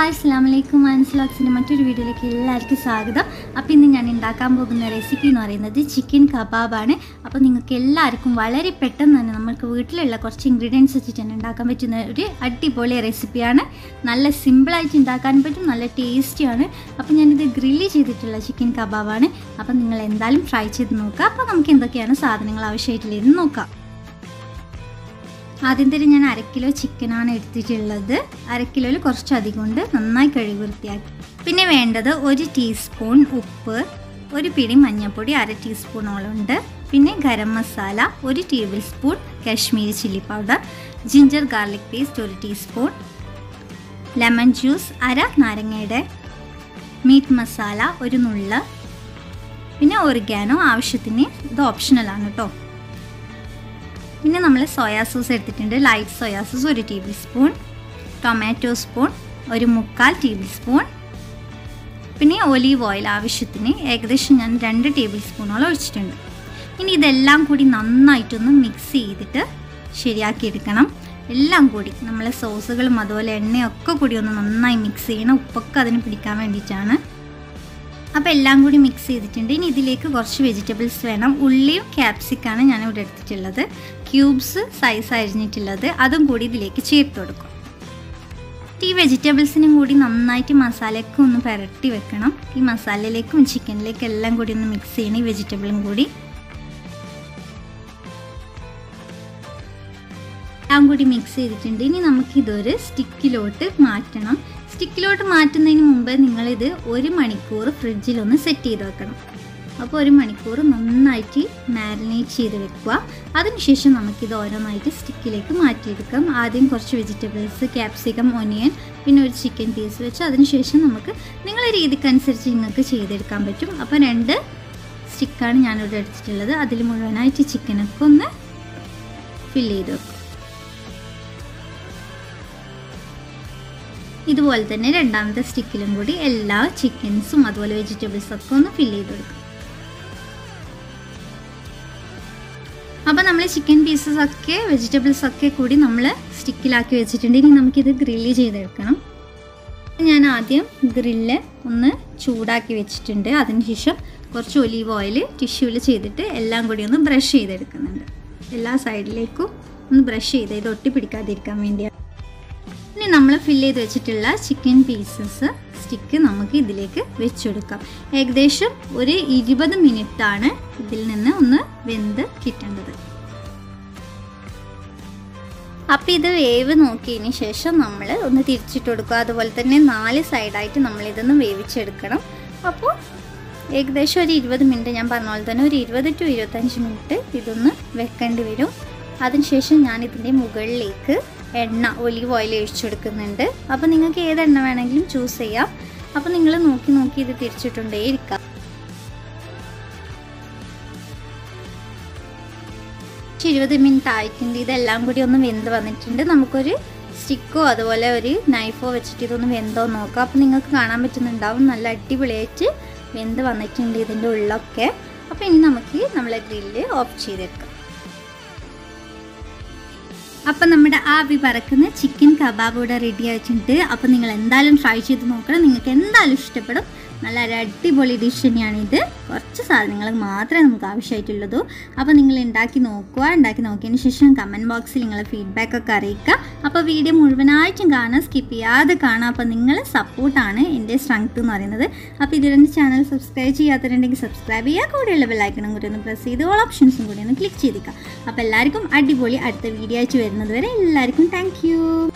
hi അസ്സാം വലൈക്കും മനസ്സിലാക്സിൻ്റെ മറ്റൊരു വീഡിയോയിലേക്ക് എല്ലാവർക്കും സ്വാഗതം അപ്പോൾ ഇന്ന് ഞാൻ ഉണ്ടാക്കാൻ പോകുന്ന റെസിപ്പി എന്ന് പറയുന്നത് ചിക്കൻ കബാബാണ് അപ്പോൾ നിങ്ങൾക്ക് എല്ലാവർക്കും വളരെ പെട്ടെന്ന് തന്നെ നമുക്ക് വീട്ടിലുള്ള കുറച്ച് ഇൻഗ്രീഡിയൻസ് വെച്ചിട്ട് തന്നെ ഉണ്ടാക്കാൻ പറ്റുന്ന ഒരു അടിപൊളി റെസിപ്പിയാണ് നല്ല സിമ്പിളായിട്ട് ഉണ്ടാക്കാൻ പറ്റും നല്ല ടേസ്റ്റിയാണ് അപ്പോൾ ഞാനിത് ഗ്രില്ല് ചെയ്തിട്ടുള്ള ചിക്കൻ കബാബാണ് അപ്പോൾ നിങ്ങൾ എന്തായാലും ട്രൈ ചെയ്ത് നോക്കുക അപ്പോൾ നമുക്ക് എന്തൊക്കെയാണ് സാധനങ്ങൾ ആവശ്യമായിട്ടുള്ളതെന്ന് നോക്കാം ആദ്യം തന്നെ ഞാൻ അര കിലോ ചിക്കനാണ് എടുത്തിട്ടുള്ളത് അര കിലോയിൽ കുറച്ചധികം ഉണ്ട് നന്നായി കഴുകി വൃത്തിയാക്കി പിന്നെ വേണ്ടത് ഒരു ടീസ്പൂൺ ഉപ്പ് ഒരു പിടി മഞ്ഞൾപ്പൊടി അര ടീസ്പൂണോളം ഉണ്ട് പിന്നെ ഗരം മസാല ഒരു tablespoon Kashmiri chilli powder ginger garlic paste ഒരു ടീസ്പൂൺ ലെമൺ ജ്യൂസ് അര നാരങ്ങയുടെ മീറ്റ് മസാല ഒരു നുള്ള പിന്നെ ഒറിഗാനോ ആവശ്യത്തിന് ഇത് ഓപ്ഷണലാണ് കേട്ടോ പിന്നെ നമ്മൾ സോയാ സോസ് എടുത്തിട്ടുണ്ട് ലൈറ്റ് സോയാ സോസ് ഒരു ടേബിൾ സ്പൂൺ ടൊമാറ്റോ സ്പൂൺ ഒരു മുക്കാൽ ടേബിൾ സ്പൂൺ പിന്നെ ഒലീവ് ഓയിൽ ആവശ്യത്തിന് ഏകദേശം ഞാൻ രണ്ട് ടേബിൾ സ്പൂണോളം ഒഴിച്ചിട്ടുണ്ട് ഇനി ഇതെല്ലാം കൂടി നന്നായിട്ടൊന്ന് മിക്സ് ചെയ്തിട്ട് ശരിയാക്കിയെടുക്കണം എല്ലാം കൂടി നമ്മളെ സോസുകളും അതുപോലെ എണ്ണയൊക്കെ കൂടി ഒന്ന് നന്നായി മിക്സ് ചെയ്യണം ഉപ്പൊക്കെ അതിന് പിടിക്കാൻ വേണ്ടിയിട്ടാണ് അപ്പോൾ എല്ലാം കൂടി മിക്സ് ചെയ്തിട്ടുണ്ട് ഇനി ഇതിലേക്ക് കുറച്ച് വെജിറ്റബിൾസ് വേണം ഉള്ളിയും ക്യാപ്സിക്കാണ് ഞാൻ ഇവിടെ എടുത്തിട്ടുള്ളത് ക്യൂബ്സ് സൈസ് അരിഞ്ഞിട്ടുള്ളത് അതും കൂടി ഇതിലേക്ക് ചേർത്ത് കൊടുക്കും ഈ വെജിറ്റബിൾസിനും കൂടി നന്നായിട്ട് മസാലയൊക്കെ ഒന്ന് പുരട്ടി വെക്കണം ഈ മസാലയിലേക്കും ചിക്കനിലേക്കും എല്ലാം കൂടി ഒന്ന് മിക്സ് ചെയ്യണം ഈ വെജിറ്റബിളും കൂടി എല്ലാം കൂടി മിക്സ് ചെയ്തിട്ടുണ്ട് ഇനി നമുക്കിതൊരു സ്റ്റിക്കിലോട്ട് മാറ്റണം സ്റ്റിക്കിലോട്ട് മാറ്റുന്നതിന് മുമ്പ് നിങ്ങളിത് ഒരു മണിക്കൂർ ഫ്രിഡ്ജിലൊന്ന് സെറ്റ് ചെയ്ത് വെക്കണം അപ്പോൾ ഒരു മണിക്കൂർ നന്നായിട്ട് മാരിനേറ്റ് ചെയ്ത് വെക്കുക അതിനുശേഷം നമുക്കിത് ഓരോന്നായിട്ട് സ്റ്റിക്കിലേക്ക് മാറ്റിയെടുക്കാം ആദ്യം കുറച്ച് വെജിറ്റബിൾസ് ക്യാപ്സിക്കം ഒനിയൻ പിന്നെ ഒരു ചിക്കൻ പീസ് വെച്ച് അതിനുശേഷം നമുക്ക് നിങ്ങളുടെ രീതിക്കനുസരിച്ച് നിങ്ങൾക്ക് ചെയ്തെടുക്കാൻ പറ്റും അപ്പോൾ രണ്ട് സ്റ്റിക്കാണ് ഞാനിവിടെ എടുത്തിട്ടുള്ളത് അതിൽ മുഴുവനായിട്ട് ചിക്കനൊക്കെ ഒന്ന് ഫില്ല് ചെയ്ത് വെക്കും ഇതുപോലെ തന്നെ രണ്ടാമത്തെ സ്റ്റിക്കിലും കൂടി എല്ലാ ചിക്കൻസും അതുപോലെ വെജിറ്റബിൾസും ഒക്കെ ഒന്ന് ഫില്ല് ചെയ്ത് കൊടുക്കും അപ്പോൾ നമ്മൾ ചിക്കൻ പീസസ് ഒക്കെ വെജിറ്റബിൾസ് ഒക്കെ കൂടി നമ്മൾ സ്റ്റിക്കിലാക്കി വെച്ചിട്ടുണ്ട് ഇനി നമുക്കിത് ഗ്രില്ല് ചെയ്തെടുക്കണം ഞാൻ ആദ്യം ഗ്രില്ല് ഒന്ന് ചൂടാക്കി വെച്ചിട്ടുണ്ട് അതിനുശേഷം കുറച്ച് ഒലീവ് ഓയിൽ ടിഷ്യൂവിൽ ചെയ്തിട്ട് എല്ലാം കൂടി ഒന്ന് ബ്രഷ് ചെയ്തെടുക്കുന്നുണ്ട് എല്ലാ സൈഡിലേക്കും ഒന്ന് ബ്രഷ് ചെയ്ത് ഇത് ഒട്ടിപ്പിടിക്കാതിരിക്കാൻ വേണ്ടിയാണ് ഇനി നമ്മൾ ഫില്ല് ചെയ്ത് വെച്ചിട്ടുള്ള ചിക്കൻ പീസസ് സ്റ്റിക്ക് നമുക്ക് ഇതിലേക്ക് വെച്ചെടുക്കാം ഏകദേശം ഒരു ഇരുപത് മിനിറ്റാണ് ഇതിൽ നിന്ന് ഒന്ന് വെന്ത് കിട്ടേണ്ടത് അപ്പം ഇത് വേവ് നോക്കിയതിന് ശേഷം നമ്മൾ ഒന്ന് തിരിച്ചിട്ട് കൊടുക്കുക അതുപോലെ തന്നെ നാല് സൈഡായിട്ട് നമ്മൾ ഇതൊന്ന് വേവിച്ചെടുക്കണം അപ്പോൾ ഏകദേശം ഒരു ഇരുപത് മിനിറ്റ് ഞാൻ പറഞ്ഞ പോലെ തന്നെ ഒരു ഇരുപത് ടു ഇരുപത്തഞ്ച് മിനിറ്റ് ഇതൊന്ന് വെക്കേണ്ടി വരും അതിനുശേഷം ഞാൻ ഇതിൻ്റെ മുകളിലേക്ക് എണ്ണ ഒലിവ് ഓയിൽ ഒഴിച്ചെടുക്കുന്നുണ്ട് അപ്പോൾ നിങ്ങൾക്ക് ഏത് എണ്ണ വേണമെങ്കിലും ചൂസ് ചെയ്യാം അപ്പോൾ നിങ്ങൾ നോക്കി നോക്കി ഇത് തിരിച്ചിട്ടുണ്ടേ ഇരിക്കാം ഇരുപത് മിനിറ്റ് ആയിട്ടുണ്ട് ഇതെല്ലാം കൂടി ഒന്ന് വെന്ത് വന്നിട്ടുണ്ട് നമുക്കൊരു സ്റ്റിക്കോ അതുപോലെ ഒരു നൈഫോ വെച്ചിട്ട് ഇതൊന്ന് വെന്തോ നോക്കാം അപ്പോൾ നിങ്ങൾക്ക് കാണാൻ പറ്റുന്നുണ്ടാവും നല്ല അടിപൊളിയായിട്ട് വെന്ത് വന്നിട്ടുണ്ട് ഇതിൻ്റെ ഉള്ളൊക്കെ അപ്പോൾ ഇനി നമുക്ക് നമ്മളെ ഗ്രില്ല് ഓഫ് ചെയ്തെടുക്കാം അപ്പം നമ്മുടെ ആവി പറക്കുന്ന ചിക്കൻ കബാബ് ഇവിടെ റെഡി ആയിട്ടുണ്ട് അപ്പം നിങ്ങൾ എന്തായാലും ട്രൈ ചെയ്ത് നോക്കണം നിങ്ങൾക്ക് എന്തായാലും ഇഷ്ടപ്പെടും നല്ല ഒരു അടിപൊളി ഡിഷ് തന്നെയാണിത് കുറച്ച് സാധനങ്ങൾ മാത്രമേ നമുക്ക് ആവശ്യമായിട്ടുള്ളൂ അപ്പോൾ നിങ്ങൾ ഉണ്ടാക്കി നോക്കുക ഉണ്ടാക്കി നോക്കിയതിന് ശേഷം കമൻറ്റ് ബോക്സിൽ നിങ്ങളെ ഫീഡ്ബാക്ക് ഒക്കെ അറിയിക്കുക അപ്പോൾ വീഡിയോ മുഴുവനായിട്ടും കാണാൻ സ്കിപ്പ് ചെയ്യാതെ കാണാം അപ്പോൾ നിങ്ങൾ സപ്പോർട്ടാണ് എൻ്റെ സ്ട്രെങ്ത് എന്ന് പറയുന്നത് അപ്പോൾ ഇതിലെൻ്റെ ചാനൽ സബ്സ്ക്രൈബ് ചെയ്യാത്തവരുണ്ടെങ്കിൽ സബ്സ്ക്രൈബ് ചെയ്യുക കൂടെയുള്ള ബെല്ലൈക്കണും കൂടി ഒന്ന് പ്രസ് ചെയ്ത് ഓൾ ഓപ്ഷൻസും കൂടി ഒന്ന് ക്ലിക്ക് ചെയ്തേക്കാം അപ്പോൾ എല്ലാവർക്കും അടിപൊളി അടുത്ത വീഡിയോ ആയിട്ട് വരുന്നത് വരെ എല്ലാവർക്കും താങ്ക്